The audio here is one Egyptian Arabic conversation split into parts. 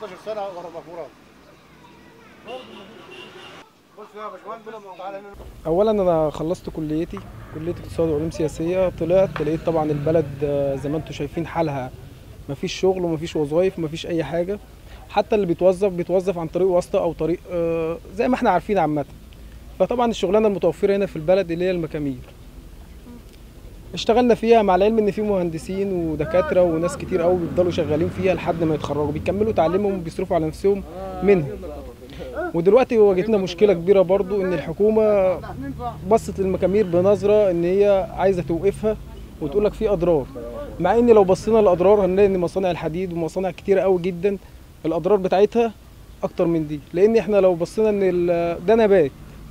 15 سنه ورا مفورات بص يا باشمهندس تعالى هنا اولا انا خلصت كليتي كليه اقتصاد وعلوم سياسيه طلعت لقيت طبعا البلد آه، زي ما انتم شايفين حالها مفيش شغل ومفيش وظايف ومفيش اي حاجه حتى اللي بيتوظف بيتوظف عن طريق واسطه او طريق آه، زي ما احنا عارفين عامه فطبعا الشغلانه المتوفره هنا في البلد اللي هي المكامير اشتغلنا فيها مع العلم ان في مهندسين ودكاتره وناس كتير قوي بيفضلوا شغالين فيها لحد ما يتخرجوا بيكملوا تعليمهم وبيصرفوا على نفسهم منها ودلوقتي واجهتنا مشكله كبيره برضو ان الحكومه بصت للمكامير بنظره ان هي عايزه توقفها وتقول لك في اضرار مع ان لو بصينا للاضرار هنلاقي ان مصانع الحديد ومصانع كتيره قوي جدا الاضرار بتاعتها اكتر من دي لان احنا لو بصينا ان ال- ده نبات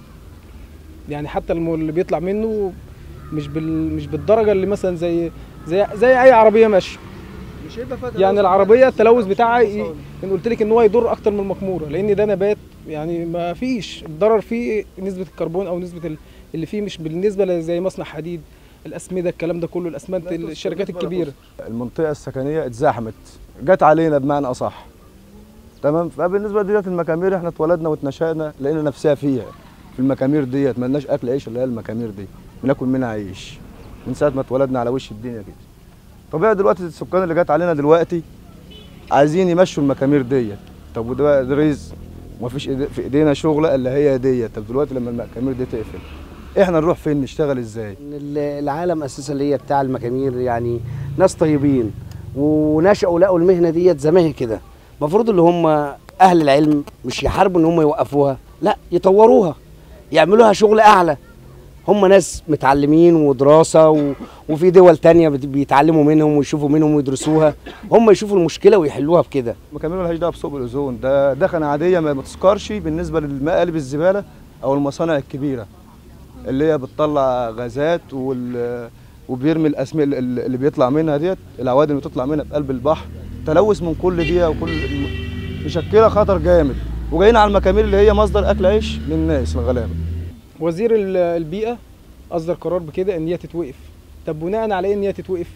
يعني حتى الم- اللي بيطلع منه مش بال مش بالدرجه اللي مثلا زي زي زي اي عربيه ماشيه مش هيبقى فاتح يعني العربيه التلوث بتاعها ي- انا قلت لك ان هو يضر اكتر من المكموره لان ده نبات يعني ما فيش الضرر فيه نسبه الكربون او نسبه ال- اللي فيه مش بالنسبه ل- زي مصنع حديد الاسمده الكلام ده كله الاسمنت الشركات الكبيره المنطقه السكنيه اتزحمت جت علينا بمعنى اصح تمام فبالنسبه ديت المكامير احنا اتولدنا واتنشأنا لقينا نفسها فيها في المكامير ديت ملناش اكل عيش اللي هي المكامير دي بناكل منها عيش من ساعه ما اتولدنا على وش الدنيا كده طبيعي دلوقتي السكان اللي جت علينا دلوقتي عايزين يمشوا المكامير ديت طب وده ده رزق ومفيش إيدي- في ايدينا شغله الا هي ديت طب دلوقتي لما المكامير دي تقفل احنا نروح فين نشتغل ازاي إن ال- العالم اساسا اللي هي بتاع المكامير يعني ناس طيبين ونشأوا لقوا المهنه ديت زي ما هي كده المفروض اللي هم اهل العلم مش يحاربوا ان هم يوقفوها لا يطوروها يعملوها شغل اعلى هم ناس متعلمين ودراسه و... وفي دول تانية بت- بيتعلموا منهم ويشوفوا منهم ويدرسوها هم يشوفوا المشكله ويحلوها بكده المكامير ملهاش دعوه بثقب الاوزون ده دخنه عاديه ما بتسكرش بالنسبه للمقالب الزباله او المصانع الكبيره اللي هي بتطلع غازات وال وبيرمي الاسماء اللي بيطلع منها ديت العوادم اللي بتطلع منها بقلب البحر تلوث من كل دي وكل مشكله خطر جامد وجايين على المكامير اللي هي مصدر اكل عيش للناس الغلابه وزير ال- البيئه اصدر قرار بكده ان هي تتوقف طب بناء على ايه ان هي تتوقف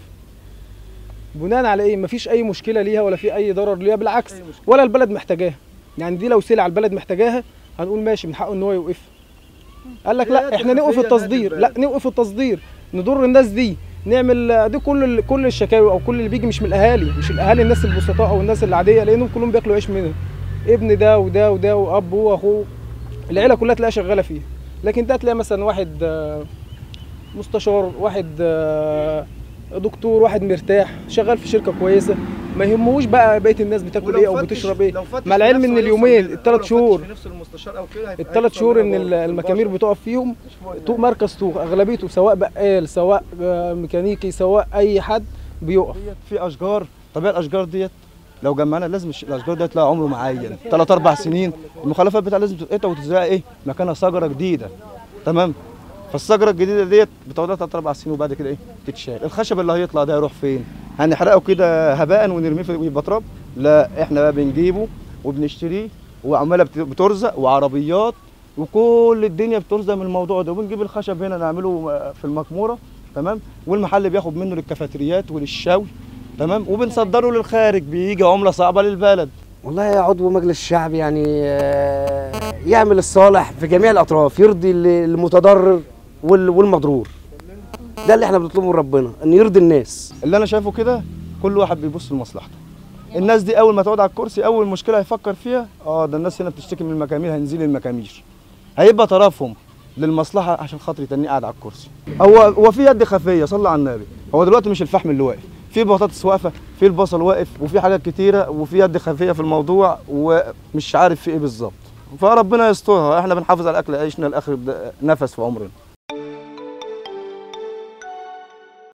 بناء على ايه مفيش اي مشكله ليها ولا في اي ضرر ليها بالعكس ولا البلد محتاجاها يعني دي لو سلعه البلد محتاجاها هنقول ماشي من حقه ان هو يوقفها قال لك لا احنا نوقف التصدير لا نوقف التصدير نضر الناس دي نعمل دي كل ال- كل الشكاوي او كل اللي بيجي مش من الاهالي مش الاهالي الناس البسطاء او الناس العاديه لانهم كلهم بياكلوا عيش منها ابن ده وده وده وابوه واخوه العيله كلها تلاقيها شغاله فيها لكن ده تلاقي مثلا واحد آه، مستشار واحد آه، دكتور واحد مرتاح شغال في شركه كويسه ما يهموش بقى بقيه الناس بتاكل ايه او بتشرب ايه مع العلم ان اليومين الثلاث شهور الثلاث شهور ان ال- المكامير بتقف فيهم طوق مركز طوق اغلبيته سواء بقال سواء آه، ميكانيكي سواء اي حد بيقف في اشجار طبيعي الاشجار ديت لو جمعنا لازم الش- الاشجار ديت لها عمر معين ثلاث اربع سنين المخلفات بتاعها لازم تتقطع وتتزرع ايه مكانها شجره جديده تمام فالشجره الجديده ديت بتقعد ثلاث اربع سنين وبعد كده ايه تتشال الخشب اللي هيطلع ده هيروح فين هنحرقه كده هباء ونرميه في يبقى تراب لا احنا بقى بنجيبه وبنشتريه وعماله بت- بترزق وعربيات وكل الدنيا بترزق من الموضوع ده وبنجيب الخشب هنا نعمله في المكموره تمام والمحل بياخد منه للكافيتريات وللشوي تمام وبنصدره للخارج بيجي عمله صعبه للبلد والله يا عضو مجلس الشعب يعني آه، يعمل الصالح في جميع الاطراف يرضي ال- المتضرر وال- والمضرور ده اللي احنا بنطلبه من ربنا ان يرضي الناس اللي انا شايفه كده كل واحد بيبص لمصلحته الناس دي اول ما تقعد على الكرسي اول مشكله هيفكر فيها اه ده الناس هنا بتشتكي من المكامير هنزيل المكامير هيبقى طرفهم للمصلحه عشان خاطر يتنيه قاعد على الكرسي هو هو في يد خفيه صلى على النبي هو دلوقتي مش الفحم اللي واقف في بطاطس واقفه في البصل واقف وفي حاجات كتيره وفي يد خفيه في الموضوع ومش عارف في ايه بالظبط فربنا يسترها احنا بنحافظ على اكل عيشنا لاخر نفس في عمرنا